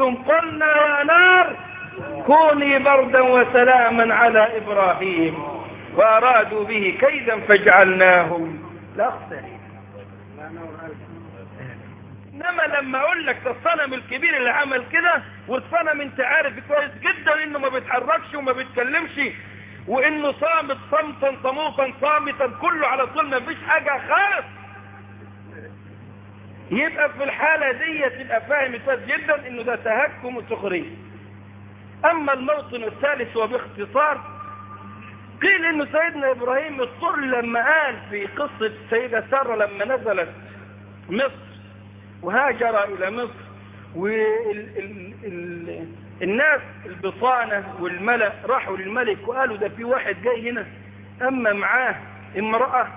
كلهم قلنا يا نار كوني بردا وسلاما على إبراهيم وأرادوا به كيدا فجعلناهم الأخسرين انما لما اقول لك ده الصنم الكبير اللي عمل كده والصنم انت عارف كويس جدا انه ما بيتحركش وما بيتكلمش وانه صامت صمتا صموتا صامتا كله على طول ما فيش حاجه خالص يبقى في الحالة دي تبقى فاهم كويس جدا انه ده تهكم وسخرية اما الموطن الثالث وباختصار قيل انه سيدنا ابراهيم اضطر لما قال في قصة السيدة سارة لما نزلت مصر وهاجر الى مصر والناس البطانة والملأ راحوا للملك وقالوا ده في واحد جاي هنا اما معاه امرأة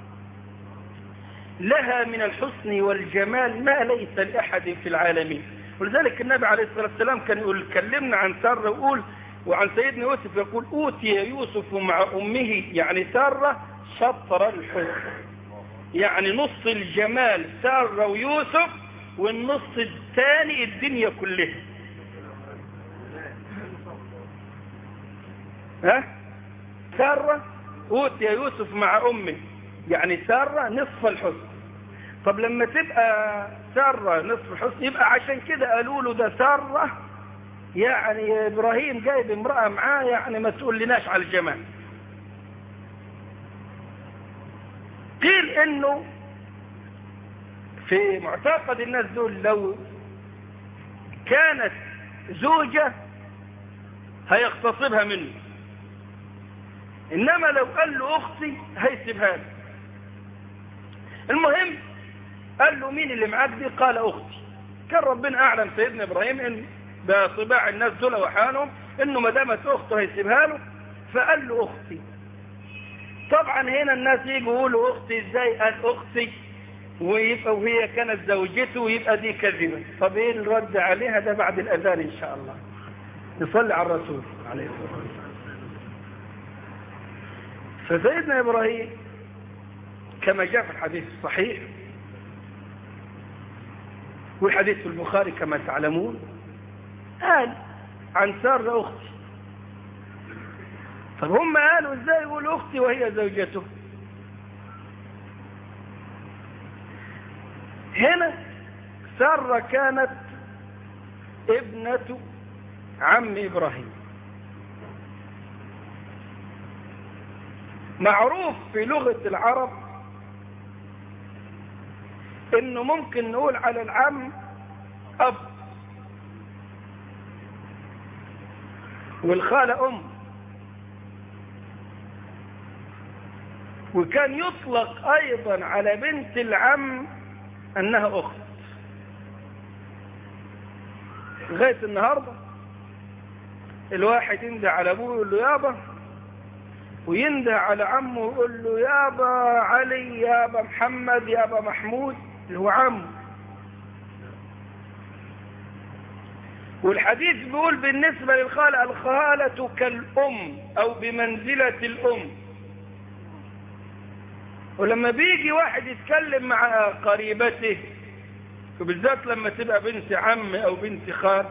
لها من الحسن والجمال ما ليس لأحد في العالمين ولذلك النبي عليه الصلاة والسلام كان يقول كلمنا عن سارة ويقول وعن سيدنا يوسف يقول أوتي يوسف مع أمه يعني سارة شطر الحسن يعني نص الجمال سارة ويوسف والنص الثاني الدنيا كلها ها سارة أوتي يوسف مع أمه يعني سارة نصف الحسن طب لما تبقى سارة نصف الحسن يبقى عشان كده قالوا له ده سارة يعني إبراهيم جايب امرأة معاه يعني ما تقول لناش على الجمال قيل انه في معتقد الناس دول لو كانت زوجة هيغتصبها منه انما لو قال له اختي هيسيبها له المهم قال له مين اللي معاك دي قال اختي كان ربنا اعلم سيدنا ابراهيم ان بطباع الناس دول وحالهم انه ما دامت اخته هيسيبها له فقال له اختي طبعا هنا الناس يجوا يقولوا اختي ازاي قال اختي ويبقى وهي كانت زوجته ويبقى دي كذبة طب ايه الرد عليها ده بعد الاذان ان شاء الله نصلي على الرسول عليه الصلاة والسلام فسيدنا ابراهيم كما جاء في الحديث الصحيح والحديث في البخاري كما تعلمون قال عن سارة اختي طب هم قالوا ازاي يقولوا اختي وهي زوجته هنا سارة كانت ابنة عم ابراهيم معروف في لغة العرب انه ممكن نقول على العم اب والخالة ام وكان يطلق ايضا على بنت العم انها اخت لغاية النهاردة الواحد ينده على ابوه يقول له يابا وينده على عمه ويقول له يابا علي يابا محمد يابا محمود اللي هو عمه والحديث بيقول بالنسبة للخالة الخالة كالأم أو بمنزلة الأم ولما بيجي واحد يتكلم مع قريبته وبالذات لما تبقى بنت عم أو بنت خال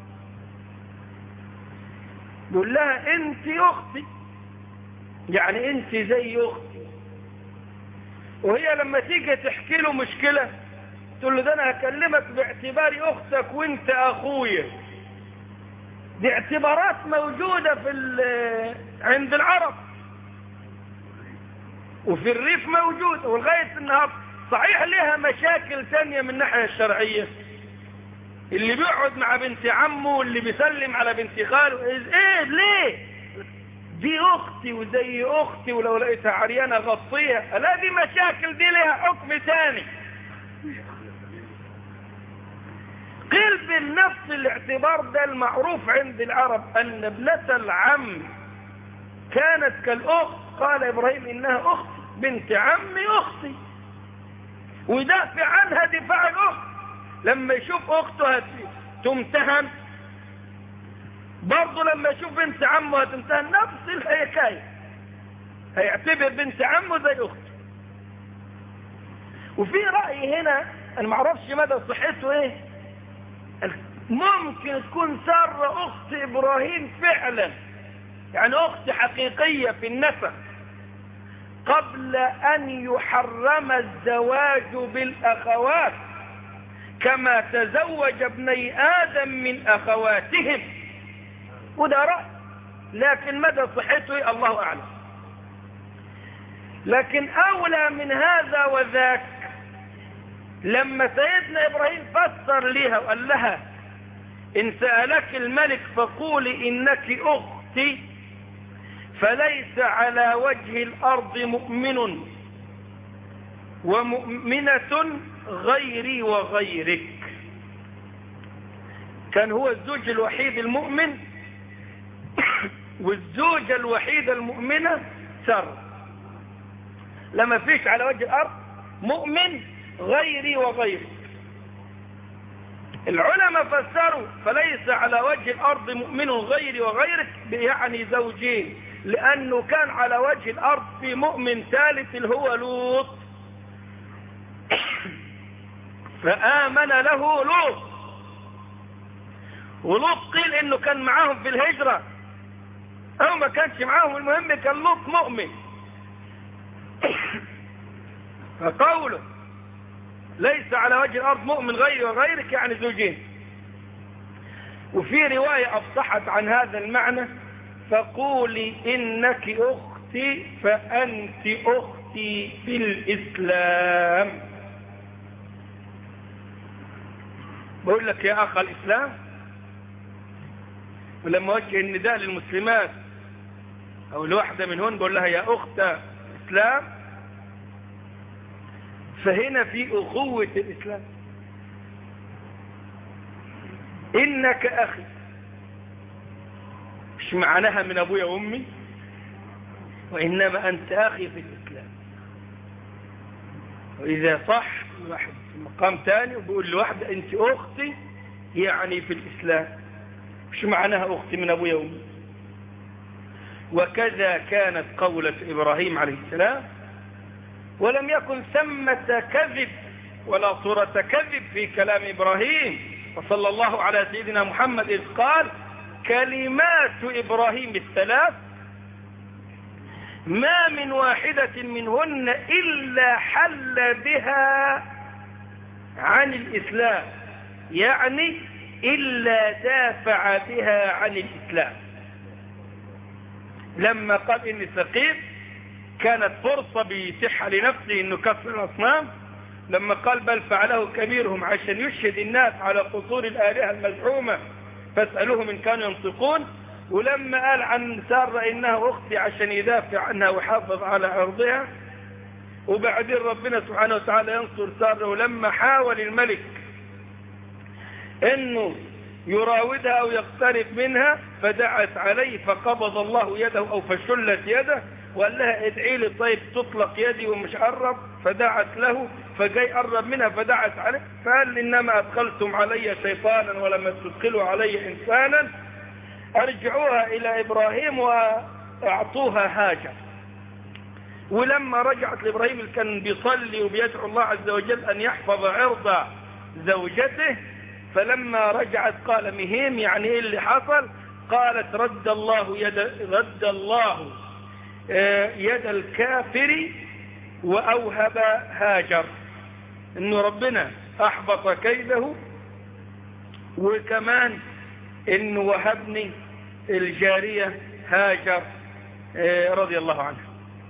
يقول لها انت اختي يعني انت زي اختي وهي لما تيجي تحكي له مشكلة تقول له ده انا هكلمك باعتباري اختك وانت اخويا دي اعتبارات موجودة في عند العرب وفي الريف موجود ولغاية النهاردة صحيح لها مشاكل تانية من الناحية الشرعية اللي بيقعد مع بنت عمه واللي بيسلم على بنت خاله ايه ليه دي اختي وزي اختي ولو لقيتها عريانة غطيها لا دي مشاكل دي لها حكم تاني قيل بالنفس الاعتبار ده المعروف عند العرب ان ابنة العم كانت كالاخت قال ابراهيم انها اختي بنت عمي اختي ويدافع عنها دفاع الاخت لما يشوف اخته تمتهن برضه لما يشوف بنت عمه هتمتهن نفس الحكاية هيعتبر بنت عمه زي اخته وفي رأي هنا انا معرفش مدى صحته ايه ممكن تكون سارة أخت إبراهيم فعلا يعني أخت حقيقية في النسب قبل أن يحرم الزواج بالأخوات كما تزوج ابني آدم من أخواتهم وده رأي لكن مدى صحته الله أعلم لكن أولى من هذا وذاك لما سيدنا إبراهيم فسر لها وقال لها إن سألك الملك فقولي إنك أختي فليس على وجه الأرض مؤمن ومؤمنة غيري وغيرك كان هو الزوج الوحيد المؤمن والزوجة الوحيدة المؤمنة سر لما فيش على وجه الأرض مؤمن غيري وغيرك العلماء فسروا فليس على وجه الأرض مؤمن غيري وغيرك يعني زوجين لأنه كان على وجه الأرض في مؤمن ثالث اللي هو لوط فآمن له لوط ولوط قيل انه كان معاهم في الهجرة او ما كانش معاهم المهم كان لوط مؤمن فقوله ليس على وجه الارض مؤمن غيري وغيرك يعني زوجين وفي رواية افصحت عن هذا المعنى فقولي انك اختي فانت اختي في الاسلام بقول لك يا اخ الاسلام ولما وجه النداء للمسلمات او الواحدة منهن بقول لها يا اخت اسلام فهنا في اخوة الاسلام انك اخي مش معناها من ابويا وامي وانما انت اخي في الاسلام واذا صح واحد في مقام تاني وبيقول لواحدة انت اختي يعني في الاسلام مش معناها اختي من ابويا وامي وكذا كانت قولة ابراهيم عليه السلام ولم يكن ثمة كذب ولا صورة كذب في كلام ابراهيم وصلى الله على سيدنا محمد اذ قال كلمات ابراهيم الثلاث ما من واحدة منهن إلا حل بها عن الإسلام يعني إلا دافع بها عن الإسلام لما قال إني سقيم كانت فرصة بيتيحها لنفسه إنه كسر الأصنام لما قال بل فعله كبيرهم عشان يشهد الناس على قصور الآلهة المزعومة فاسألوهم إن كانوا ينطقون ولما قال عن سارة إنها أختي عشان يدافع عنها ويحافظ على عرضها وبعدين ربنا سبحانه وتعالى ينصر سارة ولما حاول الملك انه يراودها او يقترب منها فدعت عليه فقبض الله يده او فشلت يده وقال لها ادعي لي طيب تطلق يدي ومش قرب فدعت له فجاي قرب منها فدعت عليه فقال انما ادخلتم علي شيطانا ولم تدخلوا علي انسانا ارجعوها الى ابراهيم واعطوها هاجر ولما رجعت لابراهيم اللي كان بيصلي وبيدعو الله عز وجل ان يحفظ عرض زوجته فلما رجعت قال مهيم يعني ايه اللي حصل قالت رد الله يد رد الله يد الكافر واوهب هاجر انه ربنا احبط كيده وكمان انه وهبني الجارية هاجر رضي الله عنها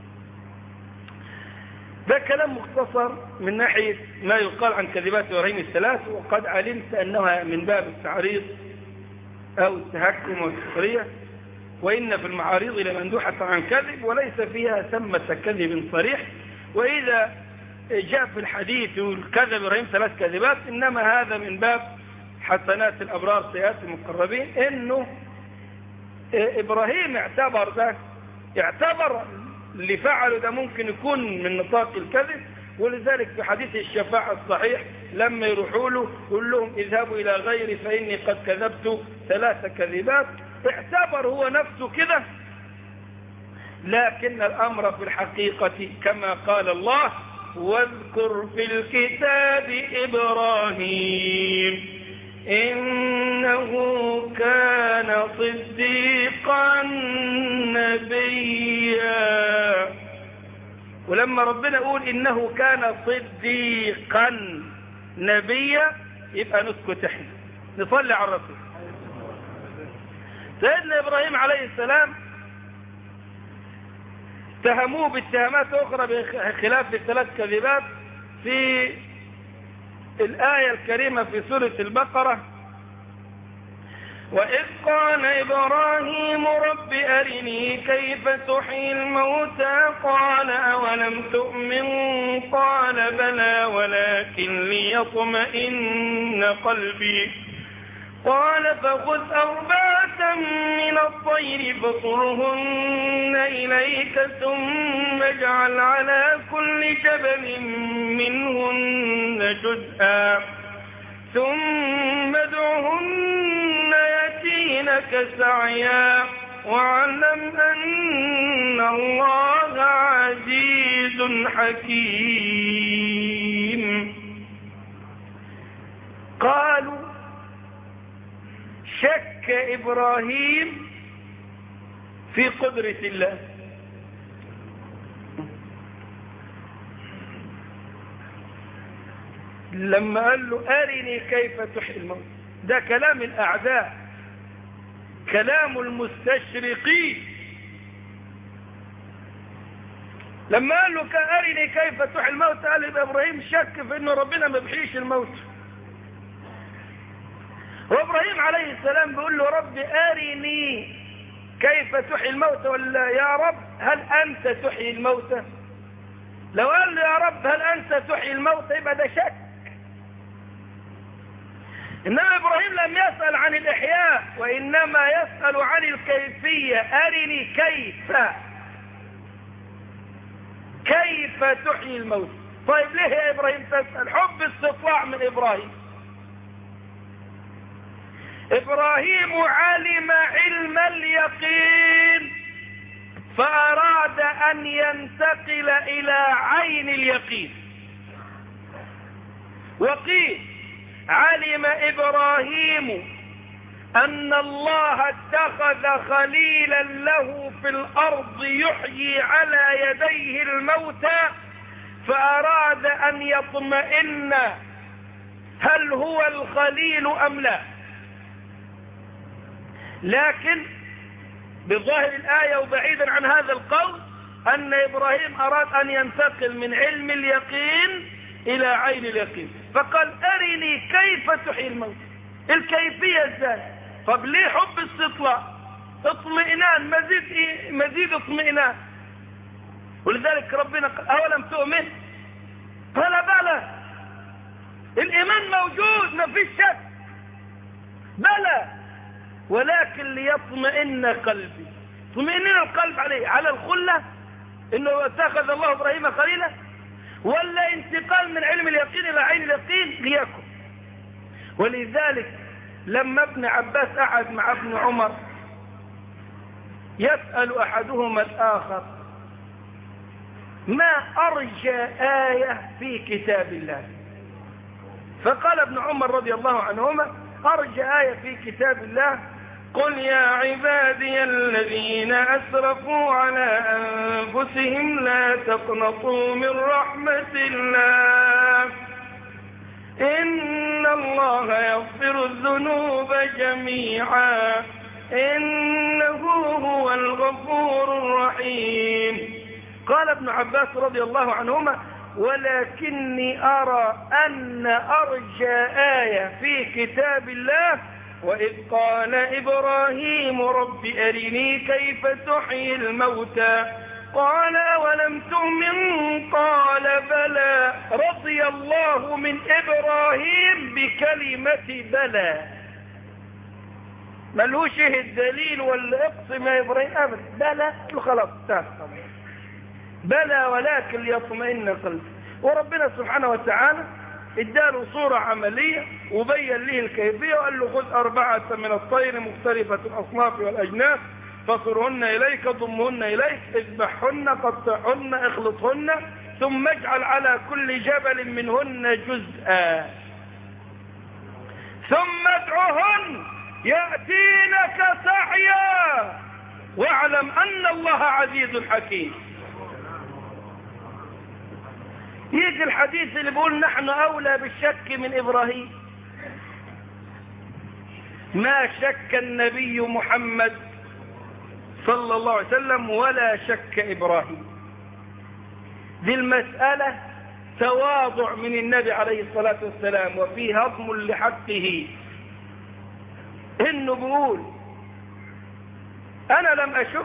ده كلام مختصر من ناحية ما يقال عن كذبات إبراهيم الثلاث وقد علمت أنها من باب التعريض أو التهكم والسخرية وإن في المعارض لمندوحة عن كذب وليس فيها ثمة كذب صريح وإذا جاء في الحديث والكذب إبراهيم ثلاث كذبات إنما هذا من باب حسنات الأبرار سيئات المقربين إنه إبراهيم اعتبر ده اعتبر اللي فعله ده ممكن يكون من نطاق الكذب ولذلك في حديث الشفاعة الصحيح لما يروحوا له يقول لهم اذهبوا إلى غيري فإني قد كذبت ثلاث كذبات اعتبر هو نفسه كده لكن الأمر في الحقيقة كما قال الله واذكر في الكتاب إبراهيم إنه كان صديقا نبيا ولما ربنا يقول إنه كان صديقا نبيا يبقى نسكت احنا نصلي على الرسول سيدنا إبراهيم عليه السلام اتهموه باتهامات أخرى بخلاف الثلاث كذبات في الآية الكريمة في سورة البقرة وإذ قال إبراهيم رب أرني كيف تحيي الموتى قال أولم تؤمن قال بلى ولكن ليطمئن قلبي قال فخذ أربعة من الطير فصرهن إليك ثم اجعل على كل جبل منهن جزءا ثم ادعهن يأتينك سعيا واعلم أن الله عزيز حكيم قالوا شك إبراهيم في قدرة الله لما قال له أرني كيف تحيي الموت ده كلام الأعداء كلام المستشرقين لما قال له أرني كيف تحيي الموت قال إبراهيم شك في أنه ربنا ما بيحييش الموت وابراهيم عليه السلام بيقول له رب ارني كيف تحيي الموتى ولا يا رب هل انت تحيي الموتى لو قال له يا رب هل انت تحيي الموتى يبقى ده شك انما ابراهيم لم يسال عن الاحياء وانما يسال عن الكيفيه ارني كيف كيف تحيي الموت طيب ليه يا ابراهيم تسال حب استطلاع من ابراهيم إبراهيم علم علم اليقين فأراد أن ينتقل إلى عين اليقين وقيل علم إبراهيم أن الله اتخذ خليلا له في الأرض يحيي على يديه الموتى فأراد أن يطمئن هل هو الخليل أم لا لكن بظاهر الآية وبعيدا عن هذا القول أن إبراهيم أراد أن ينتقل من علم اليقين إلى عين اليقين فقال أرني كيف تحيي الموت الكيفية ازاي طب ليه حب استطلاع اطمئنان مزيد إيه؟ مزيد اطمئنان ولذلك ربنا قال أولم تؤمن قال بلى الإيمان موجود ما فيش شك بلى ولكن ليطمئن قلبي طمئنين القلب عليه على الخلة انه اتخذ الله ابراهيم خليلا ولا انتقال من علم اليقين الى عين اليقين ليكن ولذلك لما ابن عباس قعد مع ابن عمر يسأل احدهما الاخر ما ارجى آية في كتاب الله فقال ابن عمر رضي الله عنهما ارجى آية في كتاب الله قل يا عبادي الذين أسرفوا على أنفسهم لا تقنطوا من رحمة الله إن الله يغفر الذنوب جميعا إنه هو الغفور الرحيم قال ابن عباس رضي الله عنهما ولكني أرى أن أرجى آية في كتاب الله وإذ قال إبراهيم رب أرني كيف تحيي الموتى قال أولم تؤمن قال بلى رضي الله من إبراهيم بكلمة بلى ملوش ايه الدليل ولا اقسم يا إبراهيم أبدا بلى خلاص بلى ولكن ليطمئن قلبي وربنا سبحانه وتعالى اداله صورة عملية وبين له الكيفية وقال له خذ أربعة من الطير مختلفة الأصناف والأجناس فصرهن إليك ضمهن إليك اذبحهن قطعهن اخلطهن ثم اجعل على كل جبل منهن جزءا ثم ادعهن يأتينك سعيا واعلم أن الله عزيز حكيم يجي الحديث اللي بيقول نحن أولى بالشك من إبراهيم ما شك النبي محمد صلى الله عليه وسلم ولا شك إبراهيم دي المسألة تواضع من النبي عليه الصلاة والسلام وفي هضم لحقه انه بيقول انا لم اشك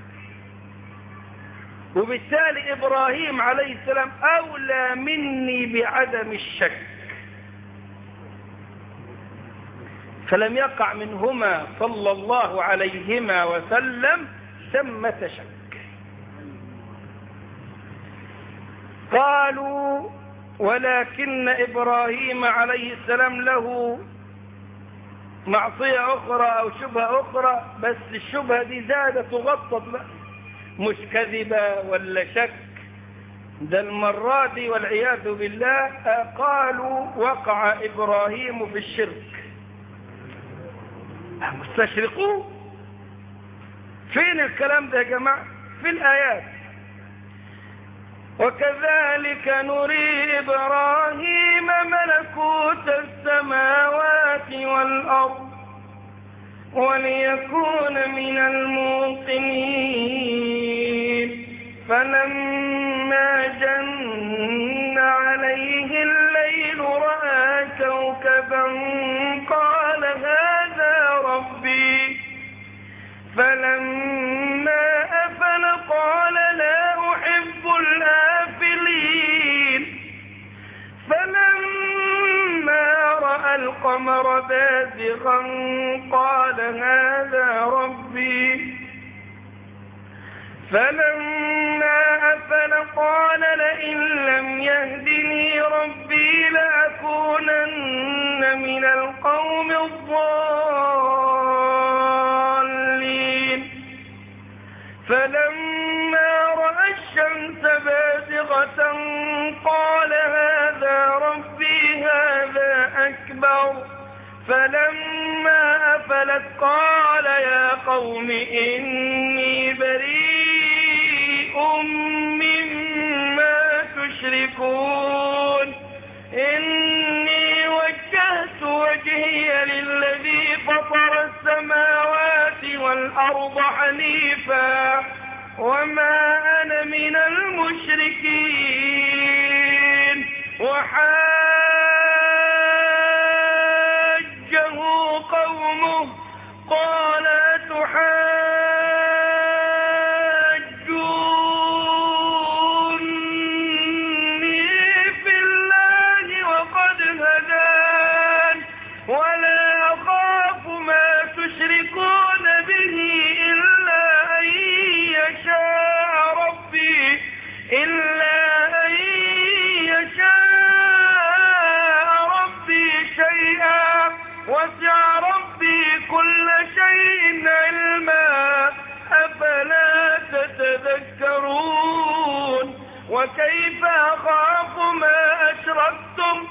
وبالتالي ابراهيم عليه السلام اولى مني بعدم الشك فلم يقع منهما صلى الله عليهما وسلم ثمة شك قالوا ولكن إبراهيم عليه السلام له معصية أخرى أو شبهة أخرى بس الشبهة دي زادت وغطت بقى مش كذبة ولا شك ده المرة دي والعياذ بالله قالوا وقع إبراهيم في الشرك مستشرقوه فين الكلام ده يا جماعة في الآيات وكذلك نري إبراهيم ملكوت السماوات والأرض وليكون من الموقنين فلما جن عليه الليل رأى كوكبا قال هذا ربي فلما أفل قال لا أحب الآفلين فلما رأى القمر بازغا قال هذا ربي فلما أفل قال لئن لم يهدني ربي لأكونن من القوم الضالين فلما رأى الشمس بازغة قال هذا ربي هذا أكبر فلما أفلت قال يا قوم إني بريء مما تشركون إني وجهت وجهي للذي فطر السماوات والأرض حنيفا وما أنا من المشركين وحاجه قومه قال تحاجوني في الله وقد هدان ولا أخاف ما تشركون به إلا أن يشاء ربي إلا أن يشاء ربي شيئا وسع ربي كل شيء علما أفلا تتذكرون وكيف أخاف ما أشركتم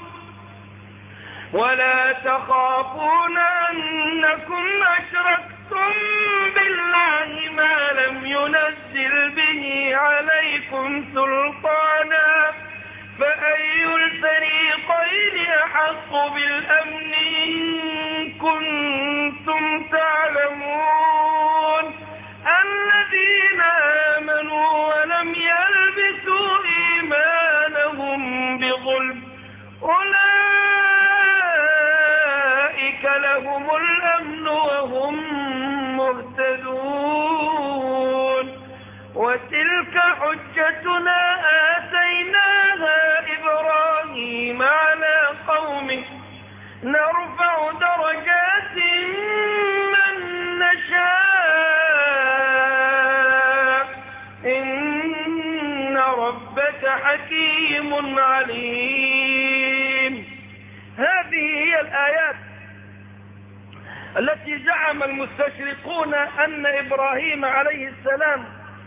ولا تخافون أنكم أشركتم بالله ما لم ينزل به عليكم سلطانا فأي الفريقين أحق بالأمن إن كنتم تعلمون الذين آمنوا ولم يلبسوا إيمانهم بظلم أولئك لهم الأمن وهم مهتدون وتلك حجتنا آتيناها إبراهيم على قومه نرفع درجات من نشاء إن ربك حكيم عليم هذه هي الآيات التي زعم المستشرقون أن إبراهيم عليه السلام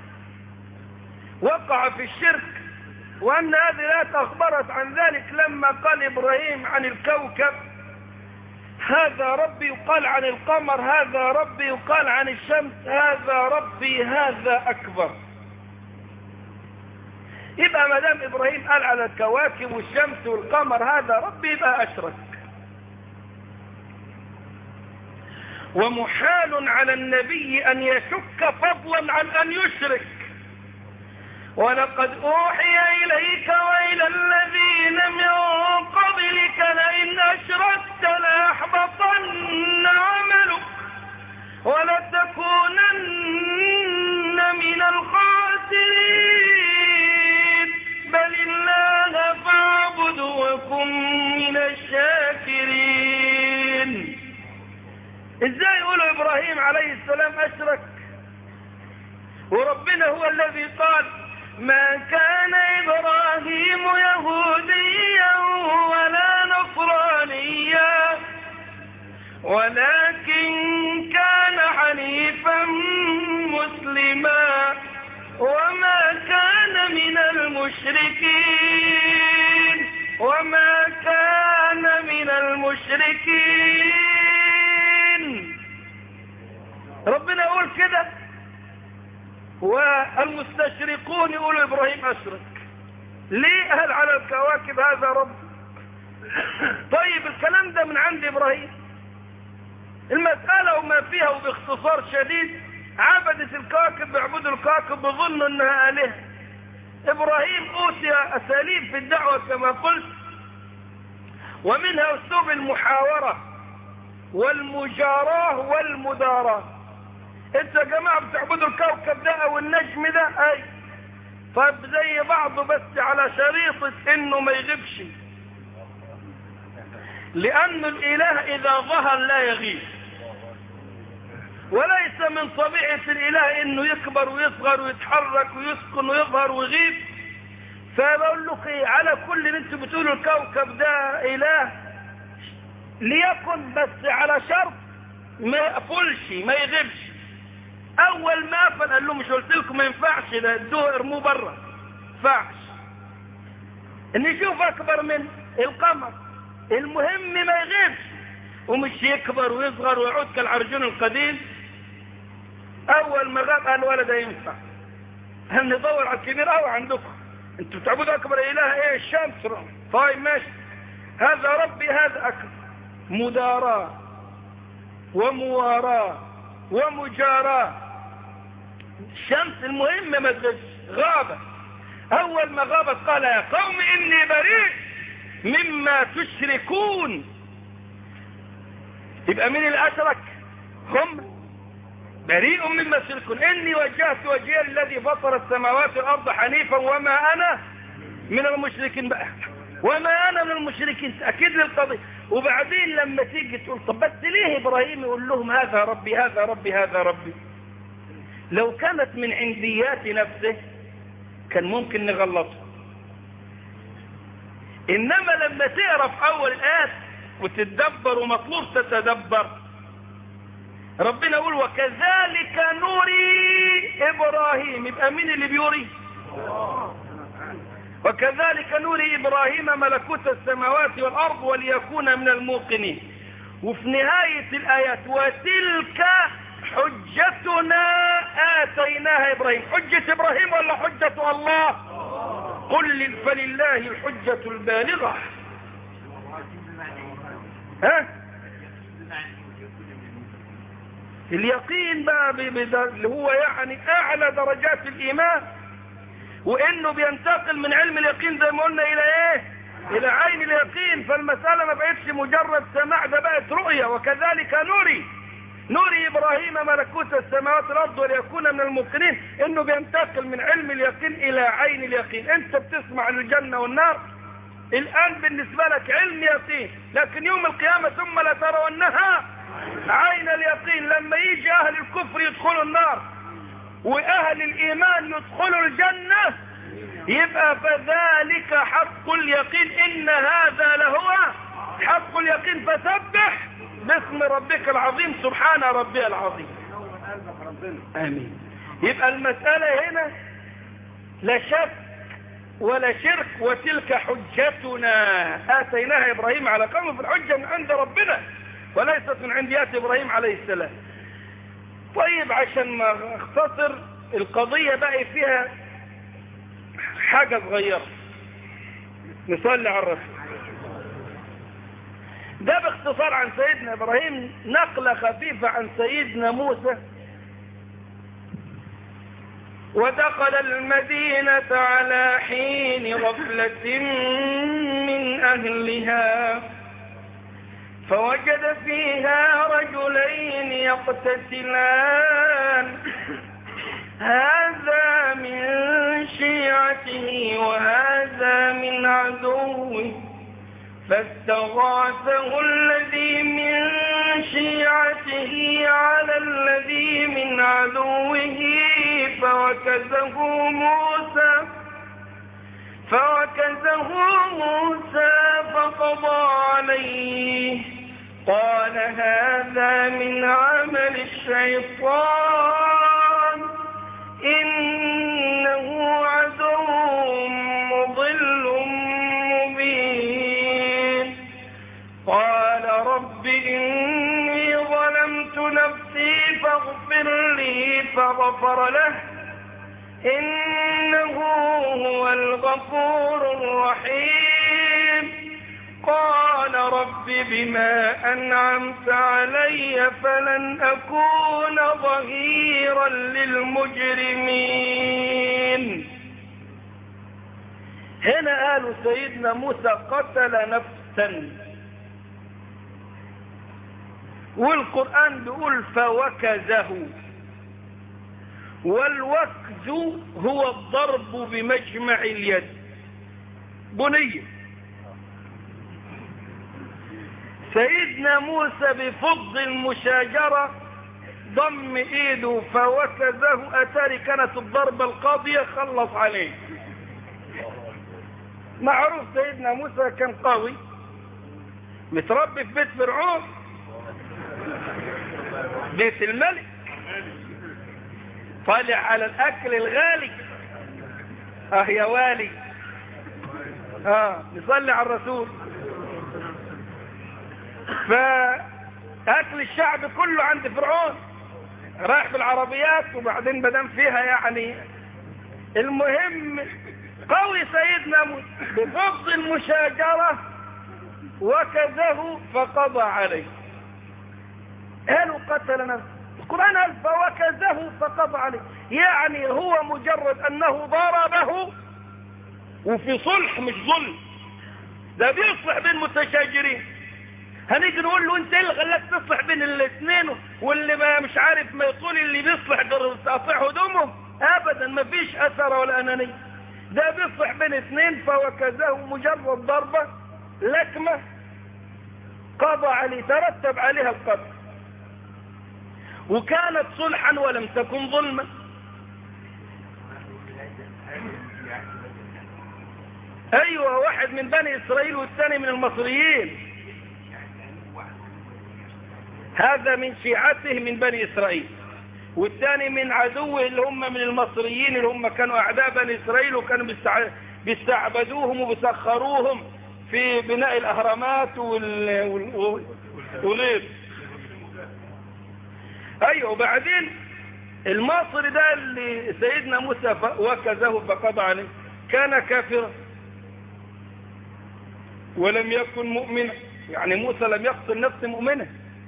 وقع في الشرك وأن هذه الآيات أخبرت عن ذلك لما قال إبراهيم عن الكوكب هذا ربي يقال عن القمر هذا ربي يقال عن الشمس هذا ربي هذا أكبر يبقى ما دام إبراهيم قال على الكواكب والشمس والقمر هذا ربي يبقى أشرك ومحال على النبي أن يشك فضلا عن أن يشرك ولقد أوحي إليك وإلى الذين من قبلك لئن أشركت ليحبطن عملك ولتكونن من الخاسرين بل الله فاعبد وكن من الشاكرين ازاي يقولوا ابراهيم عليه السلام اشرك وربنا هو الذي قال ما كان إبراهيم يهوديا ولا نصرانيا ولكن كان حنيفا مسلما وما كان من المشركين وما كان من المشركين ربنا يقول كده والمستشرقون يقولوا إبراهيم أشرك ليه هل على الكواكب هذا رب طيب الكلام ده من عند إبراهيم المسألة وما فيها وباختصار شديد عبدت الكواكب بيعبدوا الكواكب بظنوا انها آلهة إبراهيم أوتي أساليب في الدعوة كما قلت ومنها أسلوب المحاورة والمجاراة والمداراة انتوا يا جماعة بتعبدوا الكوكب ده او النجم ده اي طيب زي بعضه بس على شريطة انه ما يغيبش لان الاله اذا ظهر لا يغيب وليس من طبيعة الاله انه يكبر ويصغر ويتحرك ويسكن ويظهر ويغيب فبقول لك ايه على كل اللي انتوا بتقولوا الكوكب ده اله ليكن بس على شرط ما يقفلش ما يغيبش اول ما قفل قال له مش قلت لكم ما ينفعش ده ادوه ارموه بره ينفعش ان يشوف اكبر من القمر المهم ما يغيبش ومش يكبر ويصغر ويعود كالعرجون القديم اول ما غاب قال ولا ده ينفع هل ندور على الكبير قوي عندكم انتوا بتعبدوا اكبر اله ايه الشمس طيب ماشي هذا ربي هذا اكبر مداراة ومواراة ومجاراة الشمس المهم ما تغش غابت اول ما غابت قال يا قوم اني بريء مما تشركون يبقى مين اللي اشرك هم بريء مما تشركون اني وجهت وجهي الذي فطر السماوات والارض حنيفا وما انا من المشركين بقى وما انا من المشركين اكيد للقضيه وبعدين لما تيجي تقول طب بس ليه ابراهيم يقول لهم هذا ربي هذا ربي هذا ربي لو كانت من عنديات نفسه كان ممكن نغلطه انما لما تقرا في اول الايات وتتدبر ومطلوب تتدبر ربنا يقول وكذلك نوري ابراهيم يبقى مين اللي بيوري وكذلك نوري ابراهيم ملكوت السماوات والارض وليكون من الموقنين وفي نهاية الايات وتلك حجتنا آتيناها إبراهيم حجة إبراهيم ولا حجة الله قل فلله الحجة البالغة ها اليقين بقى اللي هو يعني أعلى درجات الإيمان وإنه بينتقل من علم اليقين زي ما قلنا إلى إيه إلى عين اليقين فالمسألة ما بقتش مجرد سماع ده بقت رؤية وكذلك نوري نوري إبراهيم ملكوت السماوات والأرض وليكون من الموقنين إنه بينتقل من علم اليقين إلى عين اليقين أنت بتسمع الجنة والنار الآن بالنسبة لك علم يقين لكن يوم القيامة ثم لترونها عين اليقين لما يجي أهل الكفر يدخلوا النار وأهل الإيمان يدخلوا الجنة يبقى فذلك حق اليقين إن هذا لهو حق اليقين فسبح باسم ربك العظيم سبحان ربي العظيم امين يبقى المسألة هنا لا شك ولا شرك وتلك حجتنا آتيناها إبراهيم على قوم في الحجة من عند ربنا وليست من عنديات إبراهيم عليه السلام طيب عشان ما اختصر القضية بقى فيها حاجة صغيرة نصلي على الرسول ده باختصار عن سيدنا إبراهيم نقلة خفيفة عن سيدنا موسى ودخل المدينة على حين غفلة من أهلها فوجد فيها رجلين يقتتلان هذا من شيعته وهذا من عدوه فاستغاثه الذي من شيعته على الذي من عدوه فوكزه موسى فوكزه موسى فقضى عليه قال هذا من عمل الشيطان إنه عدو مضل مبين قال رب إني ظلمت نفسي فاغفر لي فغفر له إنه هو الغفور الرحيم قال رب بما أنعمت علي فلن أكون ظهيرا للمجرمين هنا قالوا سيدنا موسى قتل نفسا والقرآن بيقول فوكزه والوكز هو الضرب بمجمع اليد بنية سيدنا موسى بفض المشاجرة ضم ايده فوكزه اتاري كانت الضربة القاضية خلص عليه معروف سيدنا موسى كان قوي متربي في بيت فرعون بيت الملك طالع على الاكل الغالي اه يا والي اه نصلي على الرسول فاكل الشعب كله عند فرعون رايح بالعربيات وبعدين بدم فيها يعني المهم قوي سيدنا موسى بفض المشاجرة وكذه فقضى عليه قالوا قتل نفسه القرآن قال فوكزه فقضى عليه يعني هو مجرد أنه ضربه وفي صلح مش ظلم ده بيصلح بين متشاجرين هنيجي نقول له انت ايه اللي خلاك تصلح بين الاثنين واللي ما مش عارف ما يطول اللي بيصلح تقطيع هدومهم ابدا ما فيش اثر ولا انانيه ده بيصلح بين اثنين فوكزه مجرد ضربه لكمه قضى عليه ترتب عليها القتل وكانت صلحا ولم تكن ظلما ايوه واحد من بني اسرائيل والثاني من المصريين هذا من شيعته من بني اسرائيل والثاني من عدوه اللي هم من المصريين اللي هم كانوا اعداء بني اسرائيل وكانوا بيستعبدوهم وبيسخروهم في بناء الاهرامات وال... وال... والغير ايوه وبعدين المصري ده اللي سيدنا موسى وكزه فقضى عليه كان كافرا ولم يكن مؤمنا يعني موسى لم يقتل نفس مؤمنه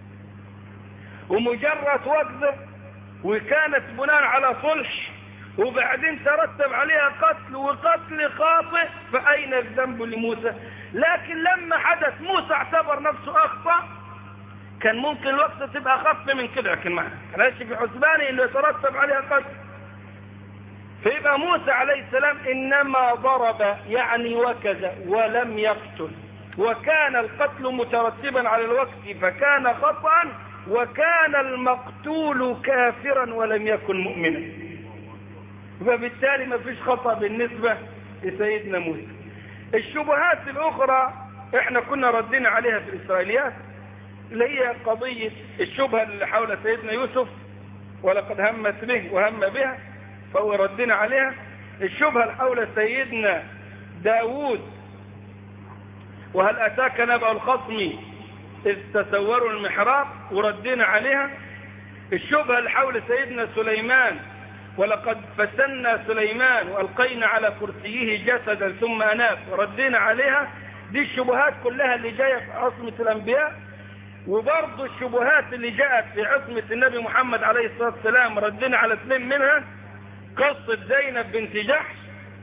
ومجرد وكزه وكانت بناء على صلح وبعدين ترتب عليها قتل وقتل خاطئ فأين الذنب لموسى لكن لما حدث موسى اعتبر نفسه أخطأ كان ممكن الوقت تبقى أخف من كده لكن ما كانش في حسبانه انه يترتب عليها قتل فيبقى موسى عليه السلام إنما ضرب يعني وكذا ولم يقتل وكان القتل مترتبا على الوقت فكان خطأ وكان المقتول كافرا ولم يكن مؤمنا فبالتالي ما فيش خطأ بالنسبة لسيدنا موسى الشبهات الأخرى احنا كنا ردنا عليها في الإسرائيليات اللي هي قضية الشبهة اللي حول سيدنا يوسف ولقد همت به وهم بها فهو ردنا عليها الشبهة اللي حول سيدنا داود وهل أتاك نبأ الخصم إذ تسوروا المحراب وردينا عليها الشبهة اللي حول سيدنا سليمان ولقد فتنا سليمان وألقينا على كرسيه جسدا ثم أناب وردينا عليها دي الشبهات كلها اللي جاية في عصمة الأنبياء وبرضه الشبهات اللي جاءت في عصمة النبي محمد عليه الصلاة والسلام ردينا على اثنين منها قصة زينب بنت جحش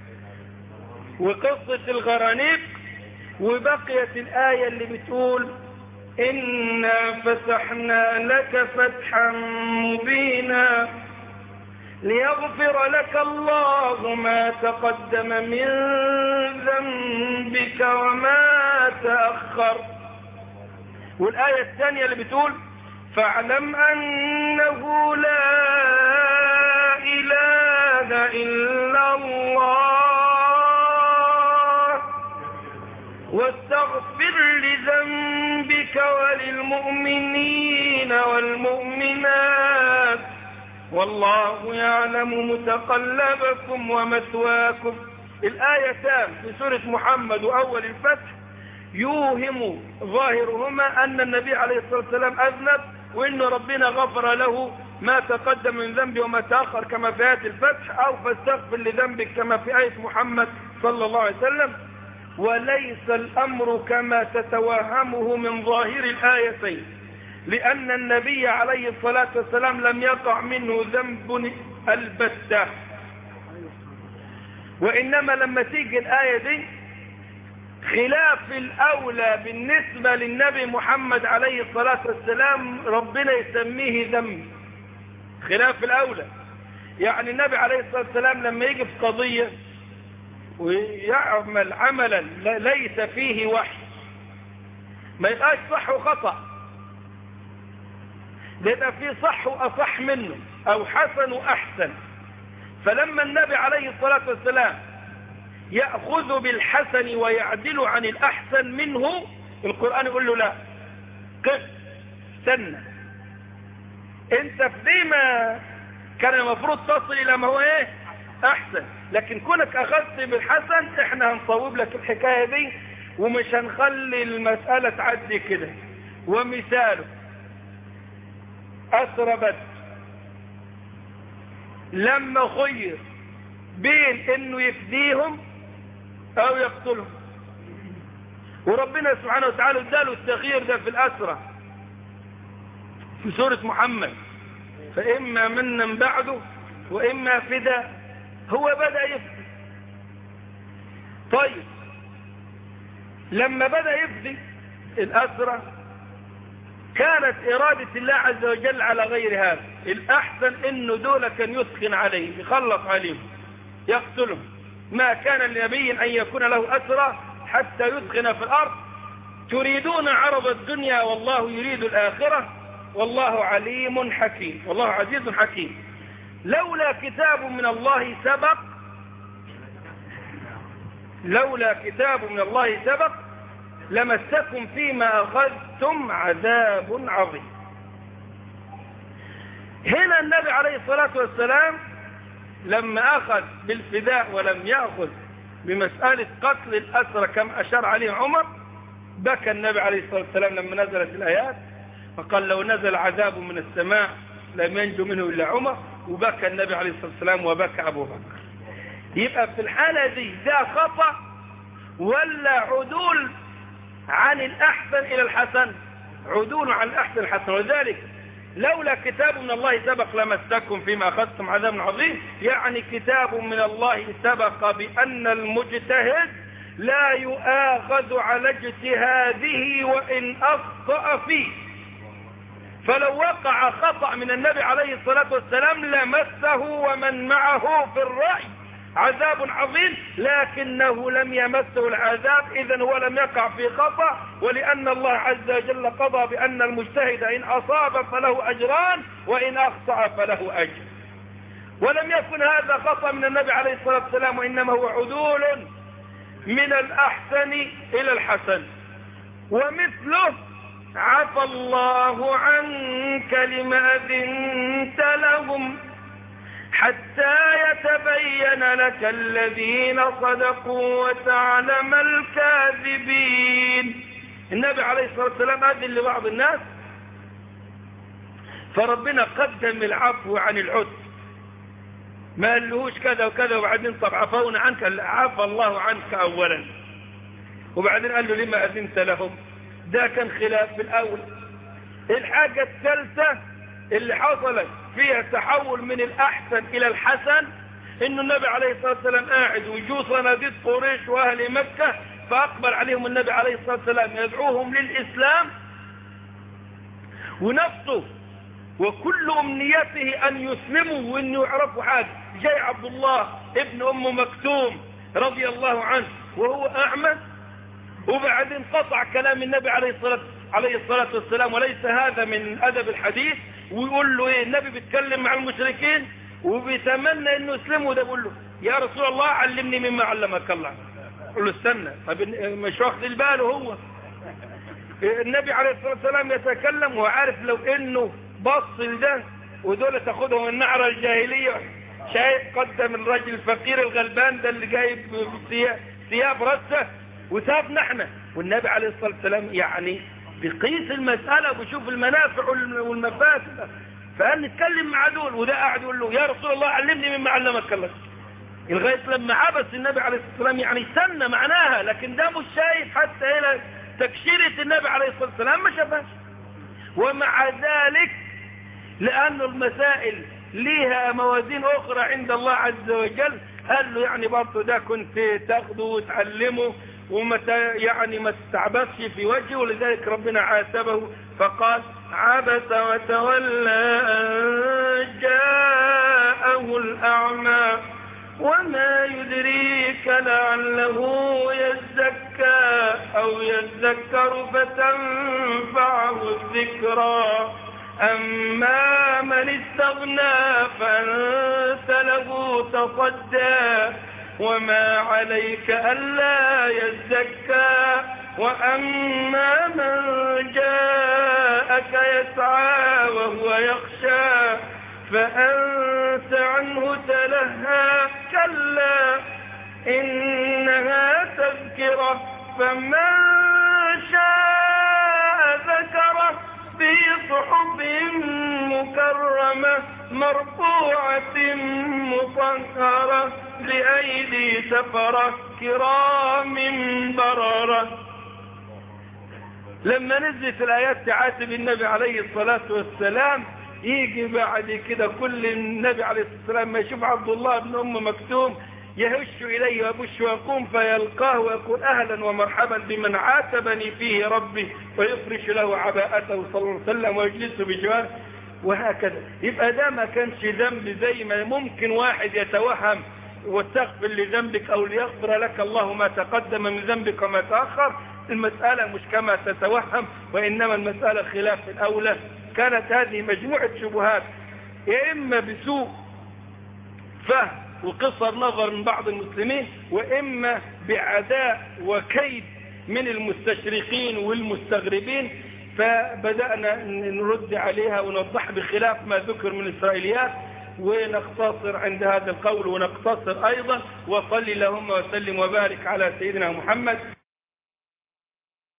وقصة الغرانيق وبقيت الآية اللي بتقول إنا فتحنا لك فتحا مبينا ليغفر لك الله ما تقدم من ذنبك وما تأخر والآية الثانية اللي بتقول فاعلم أنه لا إله إلا الله واستغفر لذنبك وللمؤمنين والمؤمنات والله يعلم متقلبكم ومثواكم الآيتان في سورة محمد وأول الفتح يوهم ظاهرهما أن النبي عليه الصلاة والسلام أذنب وأن ربنا غفر له ما تقدم من ذنبه وما تأخر كما في آية الفتح أو فاستغفر لذنبك كما في آية محمد صلى الله عليه وسلم وليس الأمر كما تتوهمه من ظاهر الآيتين لأن النبي عليه الصلاة والسلام لم يقع منه ذنب البتة وإنما لما تيجي الآية دي خلاف الأولى بالنسبة للنبي محمد عليه الصلاة والسلام ربنا يسميه ذنب خلاف الأولى يعني النبي عليه الصلاة والسلام لما يجي في قضية ويعمل عملا ليس فيه وحي ما يبقاش صح وخطأ يبقى فيه صح وأصح منه أو حسن وأحسن فلما النبي عليه الصلاة والسلام يأخذ بالحسن ويعدل عن الأحسن منه القرآن يقول له لا قف استنى انت في دي ما كان المفروض تصل الى ما هو ايه احسن لكن كونك اخذت بالحسن احنا هنصوب لك الحكاية دي ومش هنخلي المسألة تعدي كده ومثاله أسرى بدر لما خير بين انه يفديهم او يقتلهم وربنا سبحانه وتعالى اداله التغيير ده في الأسرة في سورة محمد فإما منا بعده وإما فدا هو بدأ يفدي طيب لما بدأ يفدي الأسرة كانت إرادة الله عز وجل على غير هذا الأحسن إنه دول كان يسخن عليه يخلص عليهم يقتلهم ما كان لنبي أن يكون له أسرى حتى يسخن في الأرض تريدون عرض الدنيا والله يريد الآخرة والله عليم حكيم والله عزيز حكيم لولا كتاب من الله سبق لولا كتاب من الله سبق لمسكم فيما أخذتم عذاب عظيم هنا النبي عليه الصلاة والسلام لما أخذ بالفداء ولم يأخذ بمسألة قتل الأسرى كما أشار عليه عمر بكى النبي عليه الصلاة والسلام لما نزلت الآيات فقال لو نزل عذاب من السماء لم ينجو منه إلا عمر وبكى النبي عليه الصلاة والسلام وبكى أبو بكر يبقى في الحالة دي ده خطأ ولا عدول عن الأحسن إلى الحسن عدول عن الأحسن الحسن وذلك لولا كتاب من الله سبق لمسكم فيما أخذتم عذاب عظيم يعني كتاب من الله سبق بأن المجتهد لا يؤاخذ على اجتهاده وإن أخطأ فيه فلو وقع خطأ من النبي عليه الصلاة والسلام لمسه ومن معه في الرأي عذاب عظيم لكنه لم يمسه العذاب إذا هو لم يقع في خطأ ولأن الله عز وجل قضى بأن المجتهد إن أصاب فله أجران وإن أخطأ فله أجر ولم يكن هذا خطأ من النبي عليه الصلاة والسلام وإنما هو عدول من الأحسن إلى الحسن ومثله عفى الله عنك لما أذنت لهم حتى يتبين لك الذين صدقوا وتعلم الكاذبين النبي عليه الصلاة والسلام أذن لبعض الناس فربنا قدم العفو عن العد ما قالهوش كذا وكذا وبعدين طب عفونا عنك عفى الله عنك أولا وبعدين قال له لما أذنت لهم ده كان خلاف في الأول الحاجة الثالثة اللي حصلت فيها تحول من الأحسن إلى الحسن إنه النبي عليه الصلاة والسلام قاعد ويجوا صناديد قريش وأهل مكة فأقبل عليهم النبي عليه الصلاة والسلام يدعوهم للإسلام ونفسه وكل أمنيته أن يسلموا وأن يعرفوا حاجة جاي عبد الله ابن أم مكتوم رضي الله عنه وهو أعمى وبعدين قطع كلام النبي عليه الصلاة عليه الصلاة والسلام وليس هذا من أدب الحديث ويقول له إيه النبي بيتكلم مع المشركين وبيتمنى إنه يسلموا ده بيقول له يا رسول الله علمني مما علمك الله قل له استنى طب مش واخد البال هو النبي عليه الصلاة والسلام يتكلم وعارف لو إنه بص لده ودول تاخدهم النعرة الجاهلية شايف قدم الرجل الفقير الغلبان ده اللي جايب ثياب رسه وسابنا احنا والنبي عليه الصلاة والسلام يعني بيقيس المسألة وبيشوف المنافع والمفاسد فقال نتكلم مع دول وده قاعد يقول له يا رسول الله علمني مما علمك الله لغاية لما عبس النبي عليه الصلاة والسلام يعني سنة معناها لكن ده مش شايف حتى إلى تكشيرة النبي عليه الصلاة والسلام ما شافهاش ومع ذلك لأن المسائل ليها موازين أخرى عند الله عز وجل قال له يعني برضه ده كنت تاخده وتعلمه وما يعني ما تستعبدش في وجهه ولذلك ربنا عاتبه فقال عبس وتولى أن جاءه الأعمى وما يدريك لعله يزكى أو يذكر فتنفعه الذكرى أما من استغنى فأنت له تصدى وما عليك ألا يزكى وأما من جاءك يسعى وهو يخشى فأنت عنه تلهى كلا إنها تذكرة فمن شاء ذكره في صحف مكرمة مرفوعة مطهرة بأيدي سفرة كرام بررة لما نزلت الآيات تعاتب النبي عليه الصلاة والسلام يجي بعد كده كل النبي عليه الصلاة والسلام ما يشوف عبد الله بن أم مكتوم يهش إليه ويبش ويقوم فيلقاه ويقول أهلا ومرحبا بمن عاتبني فيه ربي ويفرش له عباءته صلى الله عليه وسلم ويجلسه بجواره وهكذا يبقى ده ما كانش ذنب زي ما ممكن واحد يتوهم واستغفر لذنبك أو ليغفر لك الله ما تقدم من ذنبك وما تأخر المسألة مش كما تتوهم وإنما المسألة خلاف الأولى كانت هذه مجموعة شبهات يا إما بسوء فهم وقصر نظر من بعض المسلمين وإما بعداء وكيد من المستشرقين والمستغربين فبدأنا نرد عليها ونوضح بخلاف ما ذكر من الإسرائيليات ونقتصر عند هذا القول ونقتصر أيضا وصل اللهم وسلم وبارك على سيدنا محمد